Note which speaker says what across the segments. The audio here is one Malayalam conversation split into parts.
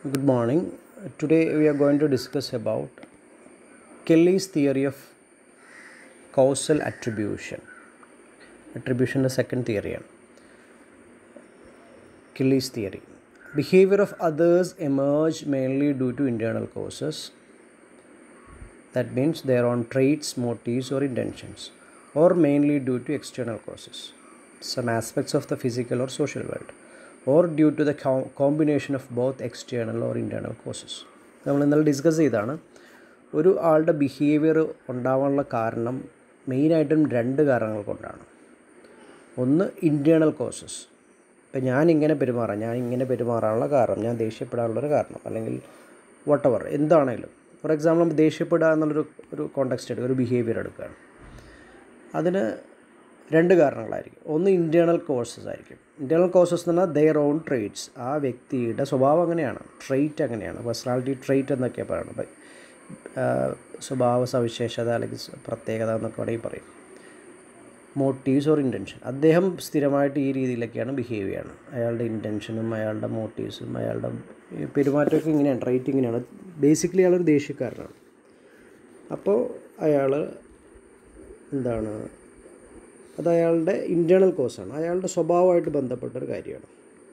Speaker 1: Good morning. Today we are going to discuss about Kelly's theory of causal attribution. Attribution the second theory. Kelly's theory. Behavior of others emerge mainly due to internal causes. That means their own traits, motives, or intentions, or mainly due to external causes, some aspects of the physical or social world, or due to the co- combination of both external or internal causes. നമ്മൾ ഇന്നലെ ഡിസ്കസ് ചെയ്താണ് ഒരു ആളുടെ ബിഹേവിയർ ഉണ്ടാവാനുള്ള കാരണം മെയിനായിട്ടും രണ്ട് കാരണങ്ങൾ കൊണ്ടാണ് ഒന്ന് ഇൻറ്റേർണൽ കോസസ് ഇപ്പം ഞാൻ ഇങ്ങനെ പെരുമാറാം ഞാൻ ഇങ്ങനെ പെരുമാറാനുള്ള കാരണം ഞാൻ ദേഷ്യപ്പെടാനുള്ളൊരു കാരണം അല്ലെങ്കിൽ വട്ടവർ എന്താണേലും ഫോർ എക്സാമ്പിൾ നമ്മൾ ദേഷ്യപ്പെടുക എന്നുള്ളൊരു ഒരു കോണ്ടെക്സ്റ്റ് എടുക്കുക ഒരു ബിഹേവിയർ എടുക്കുകയാണ് അതിന് രണ്ട് കാരണങ്ങളായിരിക്കും ഒന്ന് ഇൻറ്റേർണൽ കോഴ്സസ് ആയിരിക്കും ഇൻറ്റേർണൽ കോഴ്സസ് എന്ന് പറഞ്ഞാൽ ദെയർ ഓൺ ട്രേറ്റ്സ് ആ വ്യക്തിയുടെ സ്വഭാവം അങ്ങനെയാണ് ട്രേറ്റ് അങ്ങനെയാണ് പേഴ്സണാലിറ്റി ട്രേറ്റ് എന്നൊക്കെ പറയണം അപ്പം സ്വഭാവ സവിശേഷത അല്ലെങ്കിൽ സ് പ്രത്യേകത എന്നൊക്കെ വേണമെങ്കിൽ പറയും മോട്ടീവ്സ് ഓർ ഇൻറ്റൻഷൻ അദ്ദേഹം സ്ഥിരമായിട്ട് ഈ രീതിയിലൊക്കെയാണ് ബിഹേവ് ചെയ്യണം അയാളുടെ ഇൻറ്റൻഷനും അയാളുടെ മോട്ടീവ്സും അയാളുടെ ഈ പെരുമാറ്റമൊക്കെ ഇങ്ങനെയാണ് ട്രേറ്റ് ഇങ്ങനെയാണ് ബേസിക്കലി അയാളൊരു ദേഷ്യക്കാരനാണ് അപ്പോൾ അയാൾ എന്താണ് അത് അയാളുടെ ഇൻറ്റേർണൽ കോസാണ് അയാളുടെ സ്വഭാവമായിട്ട് ബന്ധപ്പെട്ട ഒരു കാര്യമാണ്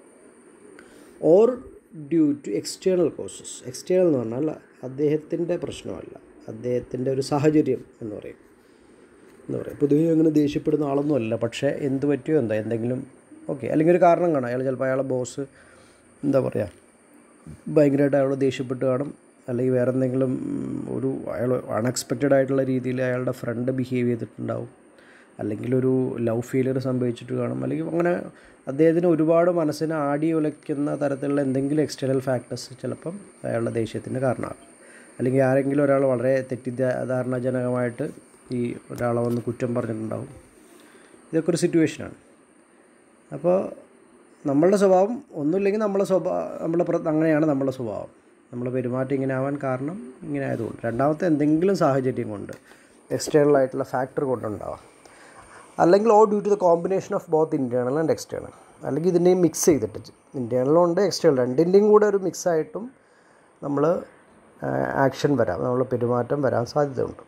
Speaker 1: or due to external causes external എന്ന് പറഞ്ഞാൽ അദ്ദേഹത്തിൻ്റെ പ്രശ്നമല്ല അദ്ദേഹത്തിൻ്റെ ഒരു സാഹചര്യം എന്ന് പറയും എന്ന് പറയും പൊതുവെ അങ്ങനെ ദേഷ്യപ്പെടുന്ന ആളൊന്നും അല്ല പക്ഷേ എന്ത് പറ്റിയോ എന്താ എന്തെങ്കിലും ഓക്കെ അല്ലെങ്കിൽ ഒരു കാരണം കാണാം അയാൾ ചിലപ്പോൾ അയാളെ ബോസ് എന്താ പറയുക ഭയങ്കരമായിട്ട് അയാളോട് ദേഷ്യപ്പെട്ട് കാണും അല്ലെങ്കിൽ വേറെ എന്തെങ്കിലും ഒരു അയാൾ അൺഎക്സ്പെക്റ്റഡ് ആയിട്ടുള്ള രീതിയിൽ അയാളുടെ ഫ്രണ്ട് ബിഹേവ് ചെയ്തിട്ടുണ്ടാവും അല്ലെങ്കിൽ ഒരു ലവ് ഫെയിലിയർ സംഭവിച്ചിട്ട് കാണും അല്ലെങ്കിൽ അങ്ങനെ അദ്ദേഹത്തിന് ഒരുപാട് മനസ്സിനെ ആടി ഉലയ്ക്കുന്ന തരത്തിലുള്ള എന്തെങ്കിലും എക്സ്റ്റേണൽ ഫാക്ടേഴ്സ് ചിലപ്പം അയാളുടെ ദേഷ്യത്തിന് കാരണമാകും അല്ലെങ്കിൽ ആരെങ്കിലും ഒരാൾ വളരെ തെറ്റിദ്ധാരണജനകമായിട്ട് ഈ ഒരാളെ വന്ന് കുറ്റം പറഞ്ഞിട്ടുണ്ടാവും ഇതൊക്കെ ഒരു സിറ്റുവേഷനാണ് അപ്പോൾ നമ്മളുടെ സ്വഭാവം ഒന്നുമില്ലെങ്കിൽ നമ്മളെ സ്വഭാവം നമ്മളെ പ്ര അങ്ങനെയാണ് നമ്മളെ സ്വഭാവം നമ്മളെ പെരുമാറ്റം ഇങ്ങനെ ആവാൻ കാരണം ഇങ്ങനെ ആയതുകൊണ്ട് രണ്ടാമത്തെ എന്തെങ്കിലും സാഹചര്യം കൊണ്ട് എക്സ്റ്റേണൽ ആയിട്ടുള്ള ഫാക്ടർ കൊണ്ടുണ്ടാവാം അല്ലെങ്കിൽ or due to the combination of both internal and external അല്ലെങ്കിൽ ഇതിൻ്റെയും മിക്സ് ചെയ്തിട്ട് ഇൻറ്റേർണലും ഉണ്ട് എക്സ്റ്റേണൽ രണ്ടിൻ്റെയും കൂടെ ഒരു മിക്സ് ആയിട്ടും നമ്മൾ ആക്ഷൻ വരാം നമ്മൾ പെരുമാറ്റം വരാൻ സാധ്യതയുണ്ട്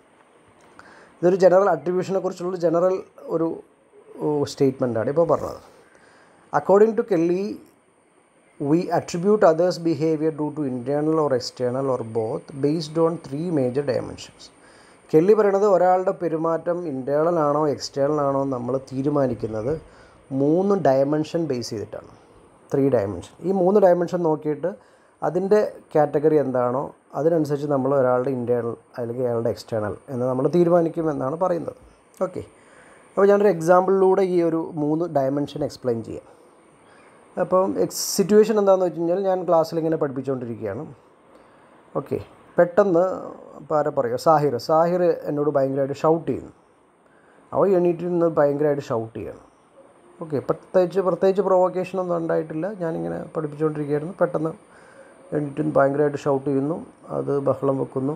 Speaker 1: ഇതൊരു ജനറൽ അട്രിബ്യൂഷനെ കുറിച്ചുള്ള ജനറൽ ഒരു സ്റ്റേറ്റ്മെൻറ്റാണ് ഇപ്പോൾ പറഞ്ഞത് according to Kelley we attribute others behaviour due to internal or external or both based on three major dimensions Kelley പറയണത് ഒരാളുടെ പെരുമാറ്റം ഇൻറ്റേർണൽ ആണോ എക്സ്റ്റേണൽ ആണോ നമ്മൾ തീരുമാനിക്കുന്നത് മൂന്ന് ഡയമെൻഷൻ ബേസ് ചെയ്തിട്ടാണ് ത്രീ ഡയമെൻഷൻ ഈ മൂന്ന് ഡയമെൻഷൻ നോക്കിയിട്ട് അതിൻ്റെ കാറ്റഗറി എന്താണോ അതിനനുസരിച്ച് നമ്മൾ ഒരാളുടെ ഇൻറ്റേർണൽ അല്ലെങ്കിൽ അയാളുടെ എക്സ്റ്റേണൽ എന്ന് നമ്മൾ തീരുമാനിക്കും എന്നാണ് പറയുന്നത് ഓക്കെ അപ്പോൾ ഞാനൊരു എക്സാമ്പിളിലൂടെ ഈ ഒരു മൂന്ന് ഡയമെൻഷൻ എക്സ്പ്ലെയിൻ ചെയ്യാം അപ്പം എക്സ് സിറ്റുവേഷൻ എന്താണെന്ന് വെച്ച് കഴിഞ്ഞാൽ ഞാൻ ക്ലാസ്സിൽ ഇങ്ങനെ പഠിപ്പിച്ചുകൊണ്ടിരിക്കുകയാണ് ഓക്കെ പെട്ടെന്ന് ഇപ്പോൾ ആരാ പറയുക സാഹിർ സാഹിർ എന്നോട് ഭയങ്കരമായിട്ട് ഷൗട്ട് ചെയ്യുന്നു അവ എണീറ്റ് നിന്ന് ഭയങ്കരമായിട്ട് ഷൗട്ട് ചെയ്യണം ഓക്കെ പ്രത്യേകിച്ച് പ്രത്യേകിച്ച് പ്രൊവോക്കേഷൻ ഒന്നും ഉണ്ടായിട്ടില്ല ഞാനിങ്ങനെ പഠിപ്പിച്ചുകൊണ്ടിരിക്കുകയായിരുന്നു പെട്ടെന്ന് എണീറ്റ് നിന്ന് ഭയങ്കരമായിട്ട് ഷൗട്ട് ചെയ്യുന്നു അത് ബഹളം വെക്കുന്നു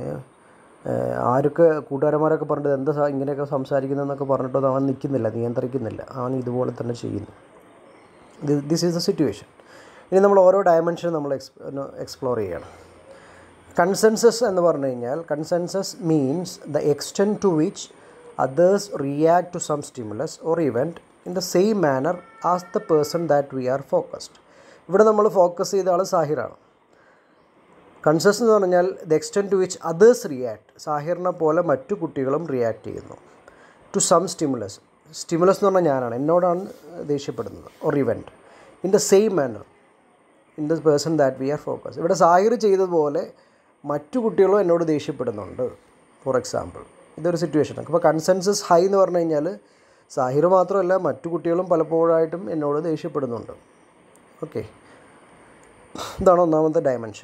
Speaker 1: ആരൊക്കെ കൂട്ടുകാരന്മാരൊക്കെ പറഞ്ഞിട്ട് എന്താ ഇങ്ങനെയൊക്കെ സംസാരിക്കുന്നതെന്നൊക്കെ പറഞ്ഞിട്ട് അവൻ നിൽക്കുന്നില്ല നിയന്ത്രിക്കുന്നില്ല അവൻ ഇതുപോലെ തന്നെ ചെയ്യുന്നു ദിസ് ഈസ് ദ സിറ്റുവേഷൻ ഇനി നമ്മൾ ഓരോ ഡയമെൻഷനും നമ്മൾ എക്സ് എക്സ്പ്ലോർ ചെയ്യണം കൺസെൻസസ് എന്ന് പറഞ്ഞു കഴിഞ്ഞാൽ consensus means the extent to which others react to some stimulus or event in the same manner as the person that we are focused ഇവിടെ നമ്മൾ ഫോക്കസ് ചെയ്ത ആൾ സാഹിറാണ് കൺസസ് എന്ന് പറഞ്ഞാൽ the extent to which others react സാഹിറിനെ പോലെ മറ്റു കുട്ടികളും റിയാക്ട് ചെയ്യുന്നു ടു സം സ്റ്റിമുലസ് സ്റ്റിമുലസ് എന്ന് പറഞ്ഞാൽ ഞാനാണ് എന്നോടാണ് ദേഷ്യപ്പെടുന്നത് or event in the same manner in the person that we are focus ഇവിടെ സാഹിർ ചെയ്തതുപോലെ മറ്റു കുട്ടികളും എന്നോട് ദേഷ്യപ്പെടുന്നുണ്ട് ഫോർ എക്സാമ്പിൾ ഇതൊരു സിറ്റുവേഷനാണ് അപ്പോൾ കൺസെൻസസ് ഹൈ എന്ന് പറഞ്ഞു കഴിഞ്ഞാൽ സാഹിർ മാത്രമല്ല മറ്റു കുട്ടികളും പലപ്പോഴായിട്ടും എന്നോട് ദേഷ്യപ്പെടുന്നുണ്ട് ഓക്കെ ഇതാണ് ഒന്നാമത്തെ ഡയമെൻഷൻ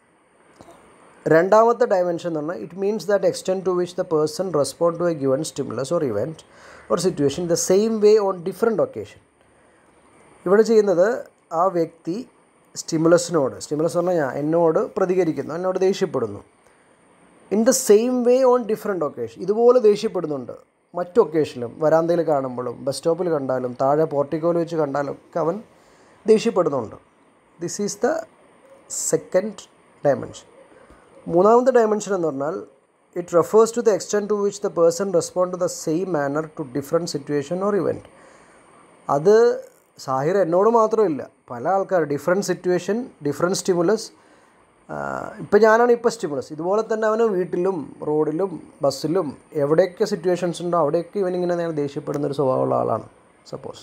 Speaker 1: രണ്ടാമത്തെ ഡയമെൻഷൻ എന്ന് പറഞ്ഞാൽ it means that extend to which the person respond to a given stimulus or event or situation the same way on different occasion ഇവിടെ ചെയ്യുന്നത് ആ വ്യക്തി സ്റ്റിമുലസിനോട് സ്റ്റിമുലസ് പറഞ്ഞാൽ ഞാൻ എന്നോട് പ്രതികരിക്കുന്നു എന്നോട് ദേഷ്യപ്പെടുന്നു in the same way on different occasion ഇതുപോലെ ദേഷ്യപ്പെടുന്നുണ്ട് മറ്റു ഒക്കേഷനിലും വരാന്തയിൽ കാണുമ്പോഴും ബസ് സ്റ്റോപ്പിൽ കണ്ടാലും താഴെ പോർട്ടിക്കോയിൽ വെച്ച് കണ്ടാലും ഒക്കെ അവൻ ദേഷ്യപ്പെടുന്നുണ്ട് this is the second dimension മൂന്നാമത്തെ ഡയമെൻഷൻ എന്ന് പറഞ്ഞാൽ it refers to the extent to which the person respond to the same manner to different situation or event അത് സാഹിർ എന്നോട് മാത്രമില്ല പല ആൾക്കാർ ഡിഫറെൻറ്റ് സിറ്റുവേഷൻ ഡിഫറെൻറ്റ് സ്റ്റിമുലസ് ഇപ്പം ഞാനാണ് ഇപ്പോൾ സ്റ്റിമുലസ് ഇതുപോലെ തന്നെ അവന് വീട്ടിലും റോഡിലും ബസ്സിലും എവിടെയൊക്കെ സിറ്റുവേഷൻസ് ഉണ്ടോ അവിടെയൊക്കെ ഇവനിങ്ങനെ നേരെ ദേഷ്യപ്പെടുന്ന ഒരു സ്വഭാവമുള്ള ആളാണ് സപ്പോസ്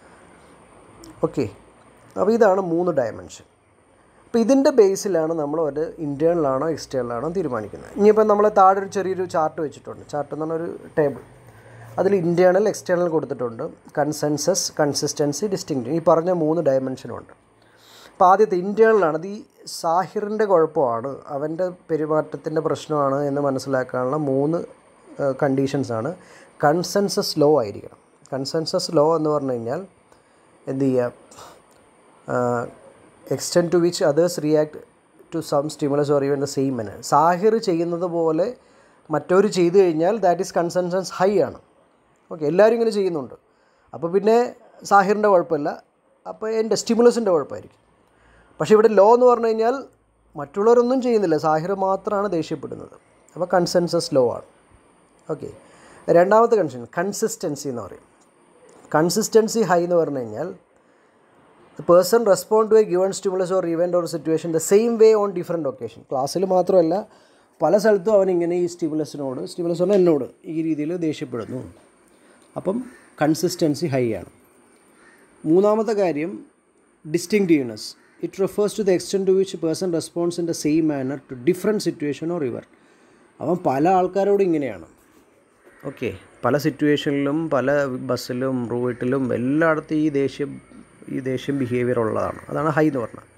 Speaker 1: ഓക്കെ അപ്പോൾ ഇതാണ് മൂന്ന് ഡയമെൻഷൻ അപ്പോൾ ഇതിൻ്റെ ബേസിലാണ് നമ്മൾ ഒരു ഇൻറ്റേണലാണോ എക്സ്റ്റേണലാണോ തീരുമാനിക്കുന്നത് ഇനിയിപ്പോൾ നമ്മൾ താഴെ ഒരു ചെറിയൊരു ചാർട്ട് വെച്ചിട്ടുണ്ട് ചാർട്ട് എന്ന് പറഞ്ഞൊരു ടേബിൾ അതിൽ ഇൻറ്റേണൽ എക്സ്റ്റേണൽ കൊടുത്തിട്ടുണ്ട് കൺസെൻസസ് കൺസിസ്റ്റൻസി ഡിസ്റ്റിങ്ക്റ്റ് ഈ പറഞ്ഞ മൂന്ന് ഡയമെൻഷനുണ്ട് അപ്പോൾ ആദ്യത്തെ ഇൻറ്റേണലാണ് അത് ഈ സാഹിറിൻ്റെ കുഴപ്പമാണ് അവൻ്റെ പെരുമാറ്റത്തിൻ്റെ പ്രശ്നമാണ് എന്ന് മനസ്സിലാക്കാനുള്ള മൂന്ന് കണ്ടീഷൻസാണ് കൺസെൻസസ് ലോ ആയിരിക്കണം കൺസെൻസസ് ലോ എന്ന് പറഞ്ഞു കഴിഞ്ഞാൽ എന്ത് ചെയ്യുക extent to which others react to some stimulus or even the same manner Sahir ചെയ്യുന്നത് പോലെ മറ്റൊരു ചെയ്തു കഴിഞ്ഞാൽ ദാറ്റ് ഈസ് കൺസെൻസസ് ഹൈ ആണ് ഓക്കെ എല്ലാവരും ഇങ്ങനെ ചെയ്യുന്നുണ്ട് അപ്പോൾ പിന്നെ സാഹിറിൻ്റെ കുഴപ്പമില്ല അപ്പോൾ എൻ്റെ സ്റ്റിമുലസിൻ്റെ കുഴപ്പമായിരിക്കും പക്ഷേ ഇവിടെ ലോ എന്ന് പറഞ്ഞു കഴിഞ്ഞാൽ മറ്റുള്ളവരൊന്നും ചെയ്യുന്നില്ല സാഹിർ മാത്രമാണ് ദേഷ്യപ്പെടുന്നത് അപ്പോൾ കൺസെൻസസ് ലോ ആണ് ഓക്കെ രണ്ടാമത്തെ കൺസെൻ കൺസിസ്റ്റൻസി എന്ന് പറയും കൺസിസ്റ്റൻസി ഹൈ എന്ന് പറഞ്ഞു കഴിഞ്ഞാൽ the person respond to a given stimulus or event or situation the same way on different occasion ക്ലാസ്സിൽ മാത്രമല്ല പല സ്ഥലത്തും അവൻ ഇങ്ങനെ ഈ സ്റ്റിമുലസിനോട് സ്റ്റിമുലസ് പറഞ്ഞാൽ എന്നോട് ഈ രീതിയിൽ ദേഷ്യപ്പെടുന്നു അപ്പം കൺസിസ്റ്റൻസി ഹൈ ആണ് മൂന്നാമത്തെ കാര്യം distinctiveness it refers to the extent to which person response in the same manner to different situation or ഇവർ അവൻ പല ആൾക്കാരോടും ഇങ്ങനെയാണ് ഓക്കെ പല സിറ്റുവേഷനിലും പല ബസ്സിലും റൂട്ടിലും എല്ലായിടത്തും ഈ ദേഷ്യം ഈ ദേഷ്യം ബിഹേവിയർ ഉള്ളതാണ് അതാണ് ഹൈ എന്ന് പറഞ്ഞത്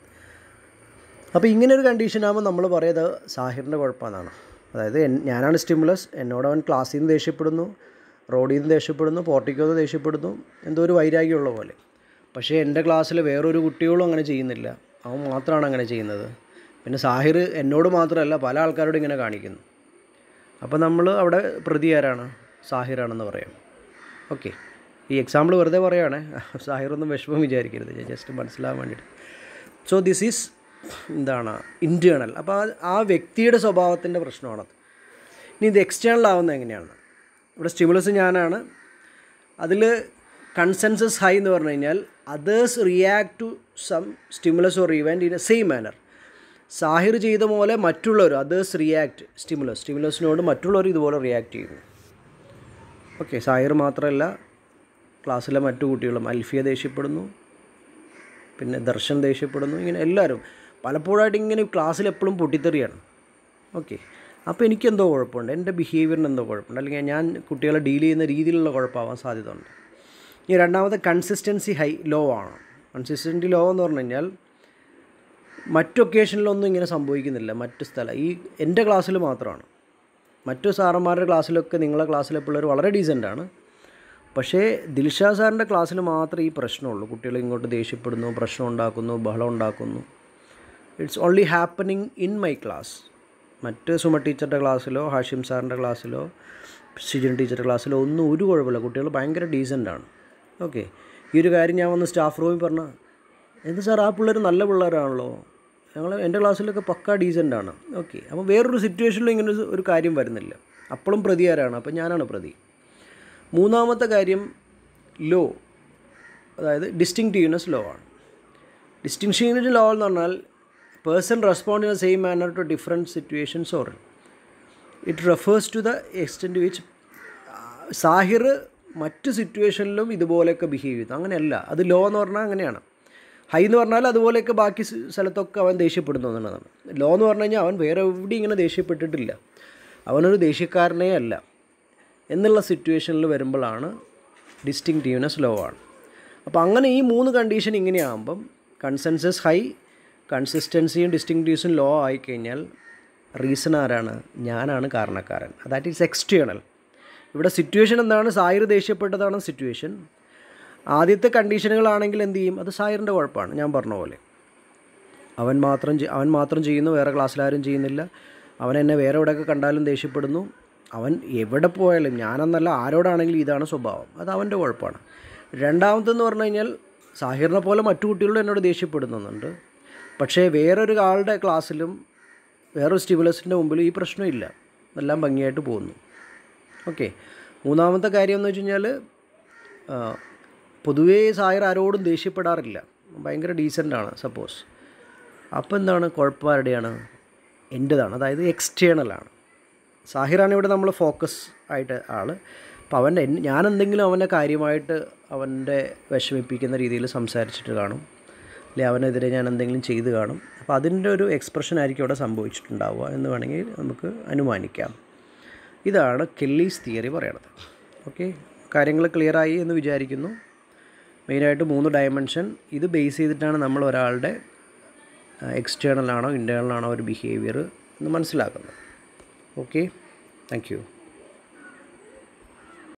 Speaker 1: അപ്പോൾ ഇങ്ങനെ ഒരു കണ്ടീഷനാകുമ്പോൾ നമ്മൾ പറയുന്നത് സാഹിറിൻ്റെ കുഴപ്പമെന്നാണ് അതായത് എൻ- ഞാനാണ് സ്റ്റിമുലസ് എന്നോട് അവൻ ക്ലാസ്സിൽ നിന്ന് ദേഷ്യപ്പെടുന്നു റോഡിൽ നിന്ന് ദേഷ്യപ്പെടുന്നു പോർട്ടിക്കോ നിന്ന് ദേഷ്യപ്പെടുന്നു എന്തോ ഒരു വൈരാഗ്യമുള്ള പോലെ പക്ഷേ എൻ്റെ ക്ലാസ്സിൽ വേറൊരു കുട്ടികളും അങ്ങനെ ചെയ്യുന്നില്ല അവൻ മാത്രമാണ് അങ്ങനെ ചെയ്യുന്നത് പിന്നെ സാഹിർ എന്നോട് മാത്രമല്ല പല ആൾക്കാരോടും ഇങ്ങനെ കാണിക്കുന്നു അപ്പോൾ നമ്മൾ അവിടെ പ്രതി ആരാണ് സാഹിറാണെന്ന് പറയാം ഓക്കെ ഈ എക്സാമ്പിൾ വെറുതെ പറയുകയാണേ സാഹിറൊന്നും വിഷമം വിചാരിക്കരുത് ജസ്റ്റ് മനസ്സിലാവാൻ വേണ്ടിയിട്ട് സോ ദിസ് ഈസ് എന്താണ് ഇൻറ്റേണൽ അപ്പോൾ ആ ആ വ്യക്തിയുടെ സ്വഭാവത്തിൻ്റെ പ്രശ്നമാണത് ഇനി ഇത് എക്സ്റ്റേണൽ ആവുന്നത് എങ്ങനെയാണ് ഇവിടെ സ്റ്റിമുലസ് ഞാനാണ് അതിൽ കൺസെൻസസ് ഹൈ എന്ന് പറഞ്ഞു കഴിഞ്ഞാൽ others react to some stimulus or event in a same manner Sahir ചെയ്ത പോലെ മറ്റുള്ളവർ അതേഴ്സ് റിയാക്ട് സ്റ്റിമുലസ് സ്റ്റിമുലസിനോട് മറ്റുള്ളവർ ഇതുപോലെ റിയാക്ട് ചെയ്യുന്നു ഓക്കെ സാഹിർ മാത്രമല്ല ക്ലാസ്സിലെ മറ്റു കുട്ടികളും അൽഫിയ ദേഷ്യപ്പെടുന്നു പിന്നെ ദർശൻ ദേഷ്യപ്പെടുന്നു ഇങ്ങനെ എല്ലാവരും പലപ്പോഴായിട്ട് ഇങ്ങനെ ക്ലാസ്സിൽ എപ്പോഴും പൊട്ടിത്തെറിയാണ് ഓക്കെ അപ്പോൾ എനിക്കെന്തോ കുഴപ്പമുണ്ട് എൻ്റെ ബിഹേവിയറിന് എന്തോ കുഴപ്പമുണ്ട് അല്ലെങ്കിൽ ഞാൻ കുട്ടികളെ ഡീൽ ചെയ്യുന്ന രീതിയിലുള്ള കുഴപ്പമാവാൻ സാധ്യതയുണ്ട് ഇനി രണ്ടാമത്തെ കൺസിസ്റ്റൻസി ഹൈ ലോ ആണ് കൺസിസ്റ്റൻസി ലോ എന്ന് പറഞ്ഞു കഴിഞ്ഞാൽ മറ്റു ഒക്കേഷനിലൊന്നും ഇങ്ങനെ സംഭവിക്കുന്നില്ല മറ്റു സ്ഥലം ഈ എൻ്റെ ക്ലാസ്സിൽ മാത്രമാണ് മറ്റു സാറന്മാരുടെ ക്ലാസ്സിലൊക്കെ നിങ്ങളെ ക്ലാസ്സിലെ പിള്ളേർ വളരെ ഡീസൻ്റാണ് പക്ഷേ ദിൽഷാ സാറിൻ്റെ ക്ലാസ്സിൽ മാത്രമേ ഈ പ്രശ്നമുള്ളൂ കുട്ടികൾ ഇങ്ങോട്ട് ദേഷ്യപ്പെടുന്നു പ്രശ്നം ഉണ്ടാക്കുന്നു ബഹളം ഉണ്ടാക്കുന്നു it's only happening in my class മറ്റ് സുമ ടീച്ചറുടെ ക്ലാസ്സിലോ ഹാഷിം സാറിൻ്റെ ക്ലാസ്സിലോ സിജിൻ ടീച്ചറുടെ ക്ലാസ്സിലോ ഒന്നും ഒരു കുഴപ്പമില്ല കുട്ടികൾ ഭയങ്കര ഡീസൻ്റാണ് ഓക്കെ ഈ ഒരു കാര്യം ഞാൻ വന്ന് സ്റ്റാഫ് റൂമിൽ പറഞ്ഞ എന്ത് സാർ ആ പിള്ളേർ നല്ല പിള്ളേരാണല്ലോ ഞങ്ങൾ എൻ്റെ ക്ലാസ്സിലൊക്കെ പക്കാ ഡീസൻ്റാണ് ഓക്കെ അപ്പോൾ വേറൊരു സിറ്റുവേഷനിലും ഇങ്ങനെ ഒരു- ഒരു കാര്യം വരുന്നില്ല അപ്പോഴും പ്രതി ആരാണ് അപ്പോൾ ഞാനാണ് പ്രതി മൂന്നാമത്തെ കാര്യം ലോ അതായത് ഡിസ്റ്റിങ്റ്റീവ്നെസ് ലോ ആണ് ഡിസ്റ്റിങ്ഷീവ്നെസ് ലോ എന്ന് പറഞ്ഞാൽ person respond in the same manner to different situations or it refers to the extent which Sahir മറ്റ് സിറ്റുവേഷനിലും ഇതുപോലെയൊക്കെ ബിഹേവ് ചെയ്യുന്നു അങ്ങനെയല്ല അത് ലോ എന്ന് പറഞ്ഞാൽ അങ്ങനെയാണ് ഹൈ എന്ന് പറഞ്ഞാൽ അതുപോലെയൊക്കെ ബാക്കി സ് സ്ഥലത്തൊക്കെ അവൻ ദേഷ്യപ്പെടുന്നു എന്നുള്ളതാണ് ലോ എന്ന് പറഞ്ഞു കഴിഞ്ഞാൽ അവൻ വേറെ എവിടെയും ഇങ്ങനെ ദേഷ്യപ്പെട്ടിട്ടില്ല അവനൊരു ദേഷ്യക്കാരനേ അല്ല എന്നുള്ള സിറ്റുവേഷനിൽ വരുമ്പോഴാണ് ഡിസ്റ്റിങ്റ്റീവ്നെസ് ലോ ആണ് അപ്പോൾ അങ്ങനെ ഈ മൂന്ന് കണ്ടീഷൻ ഇങ്ങനെയാകുമ്പം കൺസെൻസസ് ഹൈ കൺസിസ്റ്റൻസിയും ഡിസ്റ്റിങ്റ്റീവ്സും ലോ ആയിക്കഴിഞ്ഞാൽ റീസൺ ആരാണ് ഞാനാണ് കാരണക്കാരൻ ദാറ്റ് ഈസ് എക്സ്റ്റേണൽ ഇവിടെ സിറ്റുവേഷൻ എന്താണ് സായിർ ദേഷ്യപ്പെട്ടതാണ് സിറ്റുവേഷൻ ആദ്യത്തെ കണ്ടീഷനുകളാണെങ്കിൽ എന്ത് ചെയ്യും അത് സായിറിൻ്റെ കുഴപ്പമാണ് ഞാൻ പറഞ്ഞ പോലെ അവൻ മാത്രം ചെയ്- അവൻ മാത്രം ചെയ്യുന്നു വേറെ ക്ലാസ്സിലാരും ചെയ്യുന്നില്ല അവൻ എന്നെ വേറെ എവിടെയൊക്കെ കണ്ടാലും ദേഷ്യപ്പെടുന്നു അവൻ എവിടെ പോയാലും ഞാനെന്നല്ല ആരോടാണെങ്കിലും ഇതാണ് സ്വഭാവം അത് അവൻ്റെ കുഴപ്പമാണ് രണ്ടാമത്തെന്ന് പറഞ്ഞു കഴിഞ്ഞാൽ സാഹിറിനെ പോലെ മറ്റു കുട്ടികളും എന്നോട് ദേഷ്യപ്പെടുന്നുണ്ട് പക്ഷേ വേറൊരു ആളുടെ ക്ലാസ്സിലും വേറൊരു സ്റ്റിമുലസിൻ്റെ മുമ്പിലും ഈ പ്രശ്നമില്ല എല്ലാം ഭംഗിയായിട്ട് പോകുന്നു ഓക്കെ മൂന്നാമത്തെ കാര്യം എന്ന് വെച്ച് കഴിഞ്ഞാൽ പൊതുവേ സായർ ആരോടും ദേഷ്യപ്പെടാറില്ല ഭയങ്കര ഡീസൻ്റാണ് സപ്പോസ് അപ്പോൾ എന്താണ് കുഴപ്പം ആരുടെയാണ് എൻ്റെതാണ് അതായത് എക്സ്റ്റേണലാണ് സാഹിറാണ് ഇവിടെ നമ്മൾ ഫോക്കസ് ആയിട്ട് ആൾ അപ്പോൾ അവൻ്റെ ഞാൻ എന്തെങ്കിലും അവനെ കാര്യമായിട്ട് അവൻ്റെ വിഷമിപ്പിക്കുന്ന രീതിയിൽ സംസാരിച്ചിട്ട് കാണും അല്ലെ അവനെതിരെ ഞാൻ എന്തെങ്കിലും ചെയ്ത് കാണും അപ്പോൾ അതിൻ്റെ ഒരു എക്സ്പ്രഷൻ ആയിരിക്കും അവിടെ സംഭവിച്ചിട്ടുണ്ടാവുക എന്ന് വേണമെങ്കിൽ നമുക്ക് അനുമാനിക്കാം ഇതാണ് കെല്ലീസ് തിയറി പറയണത് ഓക്കെ കാര്യങ്ങൾ ക്ലിയറായി എന്ന് വിചാരിക്കുന്നു മെയിനായിട്ട് മൂന്ന് ഡയമെൻഷൻ ഇത് ബേസ് ചെയ്തിട്ടാണ് നമ്മൾ ഒരാളുടെ എക്സ്റ്റേണൽ ആണോ ഇൻറ്റേർണൽ ആണോ ഒരു ബിഹേവിയർ എന്ന് മനസ്സിലാക്കുന്നത് ഓക്കെ താങ്ക് യു